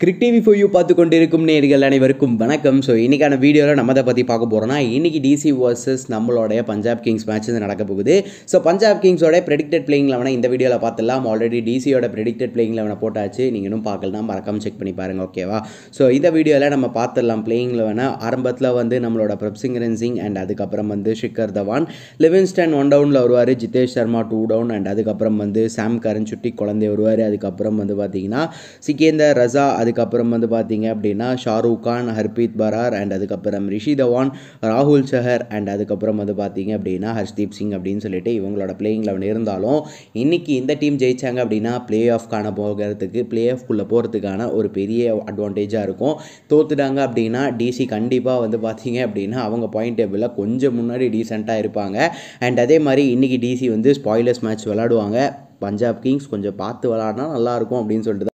கிரிக் TV four you பார்த்து கொண்டிருக்கும் நேர்கள் அனைவருக்கும் வணக்கம் ஸோ இன்றைக்கான வீடியோவில் நம்ம அதை பற்றி பார்க்க போகிறோம்னா இன்றைக்கி டிசி வர்சஸ் நம்மளுடைய பஞ்சாப் கிங்ஸ் மேட்ச் வந்து நடக்க போகுது ஸோ பஞ்சாப் கிங்ஸோட ப்ரெடிக்டட் பிளேயிங் லெவனை இந்த வீடியோவில் பார்த்துலாம் ஆல்ரெடி டிசியோட ப்ரெடிக்டட் பிளேயிங் லெவனை போட்டாச்சு நீங்கள் இன்னும் பார்க்கலாம் மறக்காம செக் பண்ணி பாருங்கள் ஓகேவா ஸோ இந்த வீடியோவில் நம்ம பார்த்துடலாம் பிளேயிங் லெவனை ஆரம்பத்தில் வந்து நம்மளோட பிரப்சிங்கரன் சிங் அண்ட் அதுக்கப்புறம் வந்து ஷிக்கர் தவான் லிவின்ஸ்டன் ஒன் டவுனில் வருவார் Jitesh Sharma two down and அதுக்கப்புறம் வந்து சாம் கரன் சுட்டி குழந்தை வருவார் அதுக்கப்புறம் வந்து பார்த்தீங்கன்னா சிகேந்தர் ரசா அதுக்கப்புறம் வந்து பார்த்தீங்க அப்படின்னா ஷாருக் கான் ஹர்பீத் பரார் அண்ட் அதுக்கப்புறம் ரிஷி தவான் ராகுல் சஹர் அண்ட் அதுக்கப்புறம் வந்து பார்த்தீங்க அப்படின்னா ஹர்ஷ்தீப் சிங் அப்படின்னு சொல்லிட்டு இவங்களோட பிளேயிங் லெவன் இருந்தாலும் இன்னைக்கு இந்த டீம் ஜெயிச்சாங்க அப்படின்னா பிளே ஆஃப் காண போகிறதுக்கு பிளே ஆஃப்குள்ளே போகிறதுக்கான ஒரு பெரிய அட்வான்டேஜாக இருக்கும் தோத்துட்டாங்க அப்படின்னா டிசி கண்டிப்பாக வந்து பார்த்தீங்க அப்படின்னா அவங்க பாயிண்ட் டேபிளில் கொஞ்சம் முன்னாடி டீசெண்டாக இருப்பாங்க அண்ட் அதே மாதிரி இன்றைக்கி டிசி வந்து ஸ்பாய்லர்ஸ் மேட்ச் விளாடுவாங்க பஞ்சாப் கிங்ஸ் கொஞ்சம் பார்த்து விளாட்னா நல்லாயிருக்கும் அப்படின்னு சொல்லிட்டு